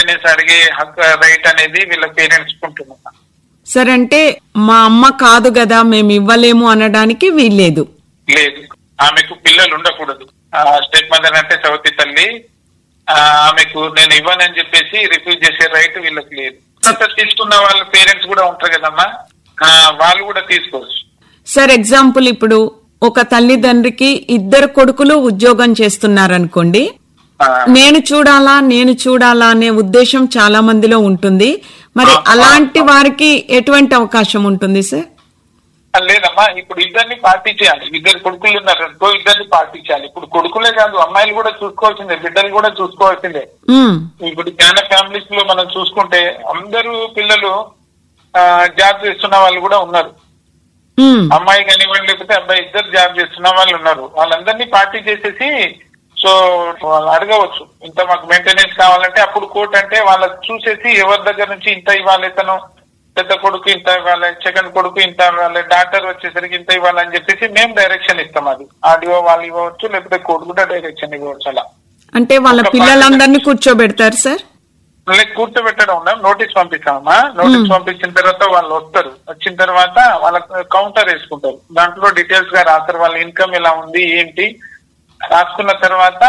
Maintenance అడిగే హక్కు right అనేది వీళ్ళ పేరెంట్స్ ఉంటుందమ్మా సార్ అంటే మా అమ్మ కాదు కదా మేము ఇవ్వలేము అనడానికి వీల్లేదు లేదు ఆమెకు పిల్లలు ఉండకూడదు స్టెప్ మదర్ అంటే సవతి తల్లి ఆ, ఆమెకు నేను ఇవ్వనని చెప్పేసి రిఫ్యూజ్ చేసే రైట్ వీళ్ళకి లేదు తర్వాత తీసుకున్న వాళ్ళ పేరెంట్స్ కూడా ఉంటారు కదమ్మా ఆ, వాళ్ళు కూడా తీసుకోవచ్చు సార్ ఎగ్జాంపుల్ ఇప్పుడు ఒక తల్లిదండ్రికి ఇద్దరు కొడుకులు ఉద్యోగం చేస్తున్నారనుకోండి ఆ, నేను చూడాలా నేను చూడాలా అనే ఉద్దేశం చాలా మందిలో ఉంటుంది మరి అలాంటి వారికి ఎటువంటి అవకాశం ఉంటుంది సార్ లేదమ్మా ఇప్పుడు ఇద్దరిని పార్టీ చేయాలి ఇద్దరు కొడుకులు ఉన్నారు అనుకో ఇద్దరిని పార్టీ చేయాలి ఇప్పుడు కొడుకులే కాదు అమ్మాయిలు కూడా చూసుకోవాల్సిందే బిడ్డలు కూడా చూసుకోవాల్సిందే ఉమ్, ఇప్పుడు చాలా ఫ్యామిలీస్ లో మనం చూసుకుంటే అందరూ పిల్లలు ఆ, జాబ్ చేస్తున్న వాళ్ళు కూడా ఉన్నారు ఉమ్, అమ్మాయి కానివ్వండి లేకపోతే అబ్బాయి ఇద్దరు జాబ్ చేస్తున్న వాళ్ళు ఉన్నారు వాళ్ళందరినీ పార్టీ చేసేసి సో వాళ్ళు అడగవచ్చు ఇంత మాకు మెయింటెనెన్స్ కావాలంటే అప్పుడు కోర్టు అంటే వాళ్ళకి చూసేసి ఎవరి దగ్గర నుంచి ఇంత ఇవ్వాలి తను పెద్ద కొడుకు ఇంత ఇవ్వాలి సెకండ్ కొడుకు ఇంత ఇవ్వాలి డాక్టర్ వచ్చేసరికి ఇంత ఇవ్వాలి అని చెప్పేసి మేము డైరెక్షన్ ఇస్తాం అది ఆడియో వాళ్ళు ఇవ్వచ్చు లేకపోతే కోర్టు కూడా డైరెక్షన్ ఇవ్వచ్చు అలా అంటే వాళ్ళ పిల్లలందరినీ కూర్చోబెడతారు సార్ లైక్ కూర్చోబెట్టడం ఉన్నాం నోటీస్ పంపిస్తామమ్మా నోటీస్ పంపించిన తర్వాత వాళ్ళు వస్తారు వచ్చిన తర్వాత వాళ్ళ కౌంటర్ వేసుకుంటారు దాంట్లో డీటెయిల్స్ గా రాస్తారు వాళ్ళ ఇన్కమ్ ఎలా ఉంది ఏంటి రాసుకున్న తర్వాత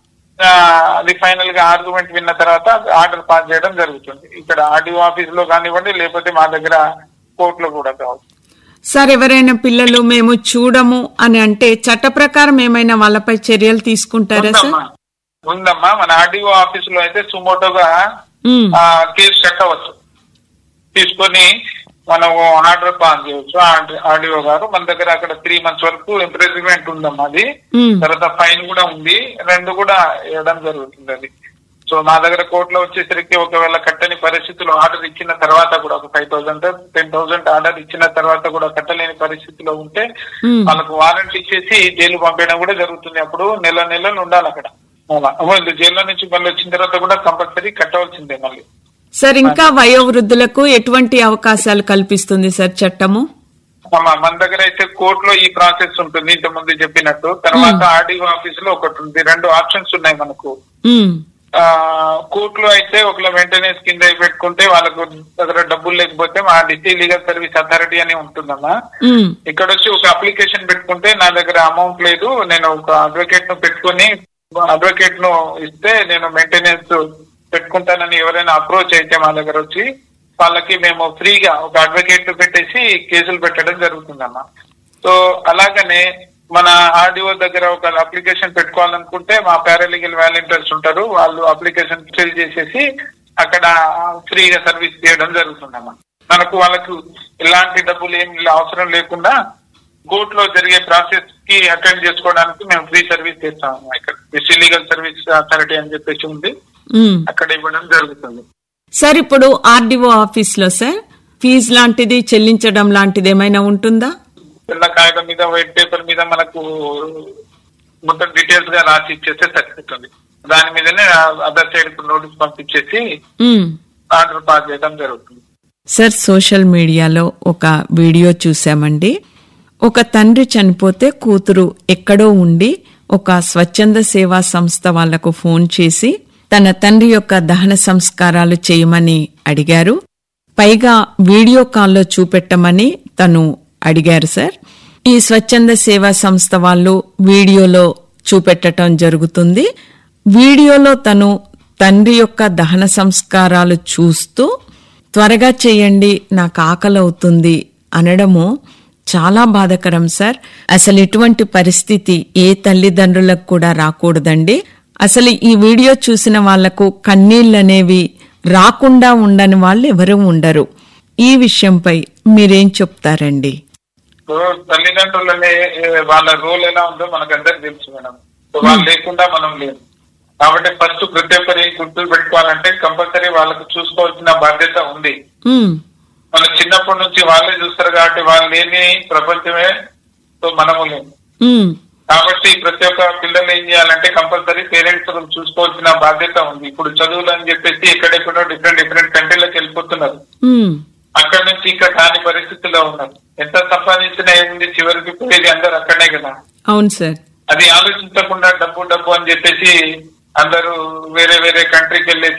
ఆ, అది ఫైనల్ గా ఆర్గ్యుమెంట్ విన్న తర్వాత ఆర్డర్ పాస్ చేయడం జరుగుతుంది ఇక్కడ ఆర్డీఓ ఆఫీస్ లో కానివ్వండి లేకపోతే మా దగ్గర కోర్టులో కూడా కావచ్చు సార్ ఎవరైనా పిల్లలు మేము చూడము అని అంటే చట్ట ప్రకారం ఏమైనా వాళ్ళపై చర్యలు తీసుకుంటారా సార్ ఉందమ్మా ఉందమ్మా మన ఆర్డీఓ ఆఫీస్ లో అయితే సుమోటోగా ఉమ్, ఆ, కేసు కట్టవచ్చు తీసుకొని మనం ఆర్డర్ పాస్ చేయవచ్చు ఆర్డీఓ గారు మన దగ్గర అక్కడ త్రీ మంత్స్ వరకు ఇంప్రెస్మెంట్ ఉందమ్మా అది ఉమ్, తర్వాత ఫైన్ కూడా ఉంది రెండు కూడా వేయడం జరుగుతుంది అది సో మా దగ్గర కోర్టులో వచ్చేసరికి ఒకవేళ కట్టని పరిస్థితులు ఆర్డర్ ఇచ్చిన తర్వాత కూడా ఒక five thousand ten thousand order ఇచ్చిన తర్వాత కూడా కట్టలేని పరిస్థితిలో ఉంటే ఉమ్. వాళ్ళకు వారెంట్ ఇచ్చేసి జైలు పంపేయడం కూడా జరుగుతుంది అప్పుడు నెల నెలలు ఉండాలి అక్కడ అలా వాళ్ళు జైల్లో నుంచి మళ్ళీ వచ్చిన తర్వాత కూడా కంపల్సరీ కట్టవలసిందే మళ్ళీ సార్ ఇంకా వయోవృద్ధులకు ఎటువంటి అవకాశాలు కల్పిస్తుంది సార్ చట్టము అమ్మా, మన దగ్గర అయితే కోర్టులో ఈ ప్రాసెస్ ఉంటుంది ఇంత ముందు చెప్పినట్టు తర్వాత ఆర్డీఓ ఆఫీస్ లో ఒకటి ఉంది రెండు ఆప్షన్స్ ఉన్నాయి మనకు ఉమ్, ఆ కోర్టులో అయితే ఒకవేళ మెయింటెనెన్స్ కింద పెట్టుకుంటే వాళ్ళకు దగ్గర డబ్బులు లేకపోతే మా డిస్ట్రిక్ట్ లీగల్ సర్వీస్ అథారిటీ అని ఉంటుందమ్మా ఉమ్, ఇక్కడ వచ్చి ఒక అప్లికేషన్ పెట్టుకుంటే నా దగ్గర అమౌంట్ లేదు నేను ఒక అడ్వకేట్ ను పెట్టుకొని అడ్వకేట్ ను ఇస్తే నేను మెయింటెనెన్స్ పెట్టుకుంటానని ఎవరైనా అప్రోచ్ అయితే మా దగ్గర వచ్చి వాళ్ళకి మేము ఫ్రీగా ఒక అడ్వకేట్ ను పెట్టేసి కేసులు పెట్టడం జరుగుతుందమ్మా సో అలాగనే మన ఆర్డీఓ దగ్గర ఒక అప్లికేషన్ పెట్టుకోవాలనుకుంటే మా పారాలీగల్ వాలంటీర్స్ ఉంటారు వాళ్ళు అప్లికేషన్ ఫిల్ చేసేసి అక్కడ ఫ్రీగా సర్వీస్ చేయడం జరుగుతుందమ్మా మనకు వాళ్ళకు ఎలాంటి డబ్బులు ఏం అవసరం లేకుండా కోర్టులో జరిగే ప్రాసెస్ కి అటెండ్ చేసుకోవడానికి మేము ఫ్రీ సర్వీస్ చేస్తాము ఇక్కడ డిస్ట్రిక్ట్ లీగల్ సర్వీస్ అథారిటీ అని చెప్పేసి ఉంది ఉమ్. అక్కడ ఇవ్వడం జరుగుతుంది సార్ ఇప్పుడు ఆర్డీఓ ఆఫీస్ లో సార్ ఫీజు లాంటిది చెల్లించడం లాంటిది ఏమైనా ఉంటుందా తెల్ల కాగితం మీద వైట్ పేపర్ మీద మనకు మొత్తం డీటెయిల్స్ గా రాసి ఇచ్చేస్తే సరిపోతుంది దాని మీదనే అదర్ సైడ్ నోటీస్ పంపించేసి ఉమ్. ఆర్డర్ పాస్ చేయడం జరుగుతుంది సార్ సోషల్ మీడియాలో ఒక వీడియో చూశామండి ఒక తండ్రి చనిపోతే కూతురు ఎక్కడో ఉండి ఒక స్వచ్ఛంద సేవా సంస్థ వాళ్లకు ఫోన్ చేసి తన తండ్రి యొక్క దహన సంస్కారాలు చేయమని అడిగారు పైగా వీడియో కాల్లో చూపెట్టమని తను అడిగారు సార్ ఈ స్వచ్ఛంద సేవా సంస్థ వాళ్ళు వీడియోలో చూపెట్టడం జరుగుతుంది వీడియోలో తను తండ్రి యొక్క దహన సంస్కారాలు చూస్తూ త్వరగా చేయండి నాకు ఆకలి అవుతుంది అనడము చాలా బాధకరం సార్ అసలు ఇటువంటి పరిస్థితి ఏ తల్లిదండ్రులకు కూడా రాకూడదండి అసలు ఈ వీడియో చూసిన వాళ్లకు కన్నీళ్లనేవి రాకుండా ఉండని వాళ్ళు ఎవరూ ఉండరు ఈ విషయంపై మీరేం చెప్తారండి సో తల్లిదండ్రులనే ఏ, వాళ్ళ రోల్ ఎలా ఉందో మనకు అందరికి తెలుసు మేడం సో వాళ్ళు లేకుండా మనం లేము కాబట్టి ఫస్ట్ ప్రతి ఒక్కరి గుర్తులు పెట్టుకోవాలంటే కంపల్సరీ వాళ్ళకు చూసుకోవాల్సిన బాధ్యత ఉంది ఉమ్, మన చిన్నప్పటి నుంచి వాళ్ళే చూస్తారు కాబట్టి వాళ్ళు లేని ప్రపంచమే సో మనము లేము ఉమ్, కాబట్టి ప్రతి ఒక్క పిల్లలు ఏం చేయాలంటే కంపల్సరీ పేరెంట్స్ చూసుకోవాల్సిన బాధ్యత ఉంది ఇప్పుడు చదువులు అని చెప్పేసి ఎక్కడెక్కడో డిఫరెంట్ డిఫరెంట్ కంట్రీలకు వెళ్ళిపోతున్నారు ఉమ్, అక్కడ నుంచి ఇక్కడ కాని పరిస్థితుల్లో ఉన్నారు ఎంత సంపాదించినా ఏముంది చివరికి పోయేది అందరు అక్కడనే కదా అవును సార్ అది ఆలోచించకుండా డబ్బు డబ్బు అని చెప్పేసి అందరూ వేరే వేరే కంట్రీకి వెళ్ళేసి